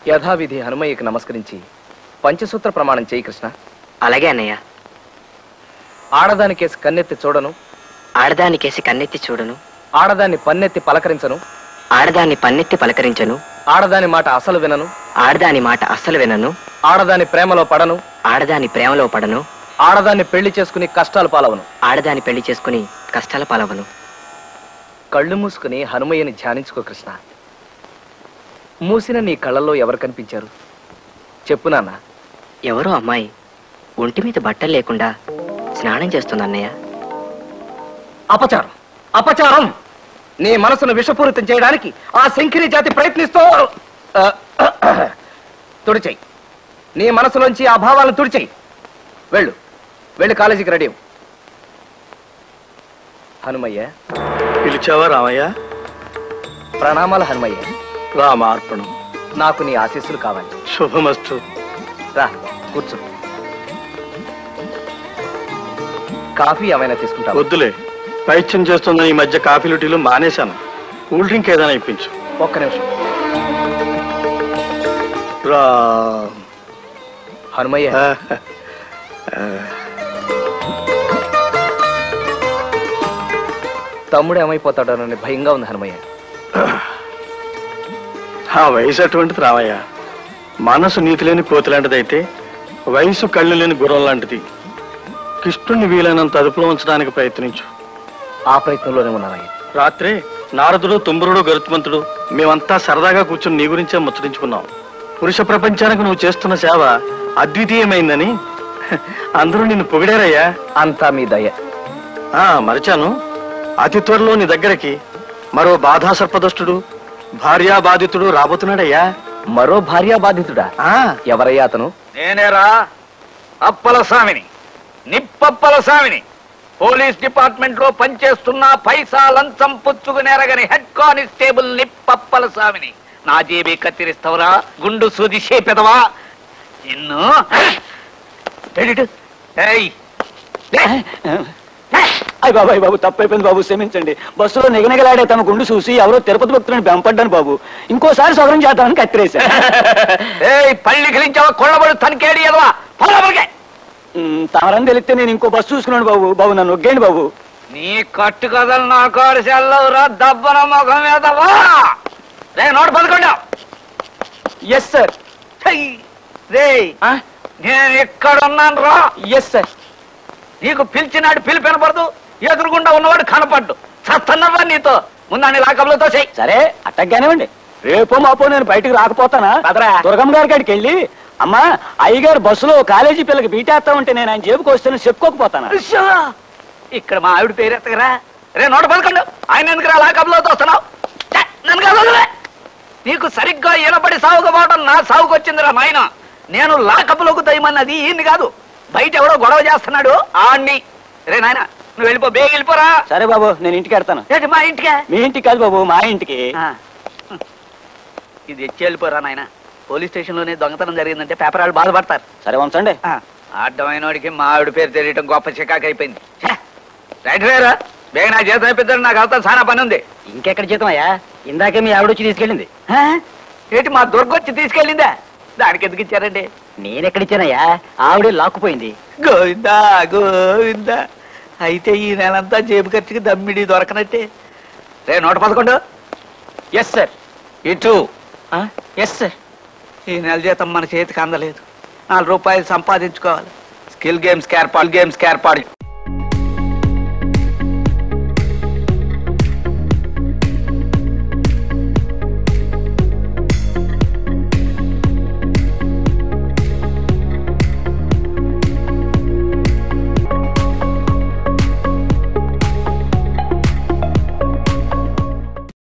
యథావిధి హనుమయ్యకి నమస్కరించి పంచసూత్ర ప్రమాణం చేయి కృష్ణ అలాగే అన్నయ్య ఆడదాని కేసు కన్నెత్తి చూడను ఆడదానికేసి కన్నెత్తి చూడను ఆడదాన్ని పన్నెత్తి పలకరించను ఆడదాన్ని పన్నెత్తి పలకరించను ఆడదాని మాట అసలు వినను ఆడదాని మాట అస్సలు వినను ఆడదాని ప్రేమలో పడను ఆడదాని ప్రేమలో పడను ఆడదాన్ని పెళ్లి చేసుకుని కష్టాలు పాలవను ఆడదాని పెళ్లి చేసుకుని కష్టాల పాలవను కళ్ళు మూసుకుని హనుమయ్యని ధ్యానించుకో కృష్ణ మూసిన నీ కళ్ళల్లో ఎవరు కనిపించారు చెప్పు నాన్న ఎవరో అమ్మాయి ఒంటి మీద బట్టలు లేకుండా స్నానం చేస్తుంది అన్నయ్య అపచారం అపచారం నీ మనసును విషపూరితం చేయడానికి ఆ శంకిరి జాతి ప్రయత్నిస్తూ ఆ, తుడిచేయి నీ మనసులోంచి ఆ భావాలను తుడిచేయి వెళ్ళు వెళ్ళి కాలేజీకి రెడీ అవ్వు. హనుమయ్య పిలిచావా రామయ్య ప్రణామాలు హనుమయ్య రామార్పణం నాకు నీ ఆశీస్సులు కావాలి శుభమస్తు రా కూర్చో కాఫీ ఏమైనా తీసుకుంటావు వద్దులే పైత్యం చేస్తున్న ఈ మధ్య కాఫీలు టీలు మానేశాను కూల్ డ్రింక్ ఏదైనా ఇప్పించు ఒక్క నిమిషం రా హనుమయ్య తమ్ముడు ఏమైపోతాడోనని భయంగా ఉంది హనుమయ్య ఆ వయసు అటువంటిది రామయ్య మనసు నీతి లేని కోతి లాంటిదైతే వయసు కళ్ళు లేని గుర్రం లాంటిది కృష్ణుణ్ణి వీలైనంత అదుపులో ఉంచడానికి ప్రయత్నించు ఆ ప్రయత్నంలోనే ఉన్నారయ్య రాత్రే నారదుడు తుంబరుడు గరుత్మంతుడు మేమంతా సరదాగా కూర్చుని నీ గురించే ముచ్చరించుకున్నాం పురుష ప్రపంచానికి నువ్వు చేస్తున్న సేవ అద్వితీయమైందని అందరూ నిన్ను పొగిడారయ్యా అంతా మీ దయ ఆ మరచాను అతి త్వరలో నీ దగ్గరికి మరో బాధా సర్పదష్టుడు భార్యా బాధితుడు రాబోతున్నాడయ్యా మరో భార్యా బాధితుడా ఆ ఎవరయ్యా అతను నేనేరా అప్పల స్వామిని నిప్పప్పల స్వామిని పోలీస్ డిపార్ట్మెంట్ లో పనిచేస్తున్న పైసా లంచం పుచ్చుకునేరగని హెడ్ కానిస్టేబుల్ నిప్పప్పల స్వామిని నా జేబీ కత్తిరిస్తావురా గుండు సూది చేపెదవా నిన్ను ఏడిటు? ఏయ్. లే. అయ్య బాబాయ్ బాబు తప్పైపోయింది బాబు క్షమించండి బస్సులో నిగనిగలాడే తమ గుండు చూసి ఎవరో తిరుపతి భక్తులను బెంపడ్డాను బాబు ఇంకోసారి సౌకర్యం చేద్దామని కత్తిరేశా ఏయ్ పళ్ళి గిలించావా కొళ్ళబడు తనకేడి ఎదవా పొలబడికే తమరని తెలిస్తే నేను ఇంకో బస్సు చూసుకున్నాను బాబు బాబు నన్ను ఒగ్గేయండి బాబు నీ కట్టు కథలు నా కాడు సెల్లవురా దబ్బన ముఖం మీదవా రే నోటు పదకొండా ఎస్ సార్ రే నేను ఇక్కడ ఉన్నాను రా ఎస్ సార్ నీకు పిలిచినాడు పిలిపి వినపడదు ఎదురుగుండా ఉన్నవాడు కనపడ్డు సత్తన్నవా నీతో ముందాన్ని లాకబులతో చెయ్యి సరే అట్టగ్గానేవ్వండి రేపో మాపో నేను బయటకు రాకపోతానా పదరా. దుర్గమ్మ గారి కాడికి వెళ్ళి అమ్మా అయ్యగారు బస్సులో కాలేజీ పిల్లకి బీటేస్తా ఉంటే నేను ఆయన జేబుకి వస్తాను చెప్పుకోకపోతానా ఉష్షో! ఇక్కడ మా ఆవిడ పేరు ఎత్తగరా రే నోట పదకొండు ఆయన ఎందుకు లాకబులతో వస్తున్నావు ఛే, నన్ను కాదు వదిలే. నీకు సరిగ్గా ఈనపడి సాగుగా పోవడం నా సాగుకు వచ్చిందిరా నాయన నేను లాకపులోకి దయమన్నది ఈయన్ని కాదు బయట ఎవడో గొడవ చేస్తున్నాడు ఆణ్ణి రే నాయన నువ్వు వెళ్ళిపో బేగ వెళ్ళిపోరా సరే బాబు నేను ఇంటికి వెళ్తాను ఏంటి మా ఇంటికే మీ ఇంటికి కాదు బాబు మా ఇంటికి ఆ. ఇది ఎచ్చి వెళ్ళిపోరా నాయన పోలీస్ స్టేషన్ లోనే దొంగతనం జరిగిందంటే పేపర్ వాళ్ళు బాధపడతారు సరే వంచండి అడ్డమైన వాడికి మా ఆవిడ పేరు తెలియటం గొప్ప చికాకు అయిపోయింది ఛే! రైట్ వేరా బేగ నా జీతం అయిపోతాడు నాకు అవుతా చాలా పని ఉంది ఇంకెక్కడ జీతం అయ్యా ఇందాకే మీ ఆవిడ వచ్చి తీసుకెళ్ళింది ఆ? ఏంటి మా దుర్గొచ్చి తీసుకెళ్ళిందా దానికి ఎందుకు ఇచ్చారండి నేనెక్కడిచ్చానయ్యా ఆవిడే లాక్కుపోయింది గోవిందా గోవిందా అయితే ఈ నెలంతా జేబు ఖర్చుకి దమ్మిడి దొరకనట్టే రే నూట పదకొండు ఎస్ సార్ ఇటు ఎస్ సార్ ఈ నెల జీతం మన చేతికి అందలేదు నాలుగు రూపాయలు సంపాదించుకోవాలి స్కిల్ గేమ్స్కి ఏర్పాటు గేమ్స్కి ఏర్పాటు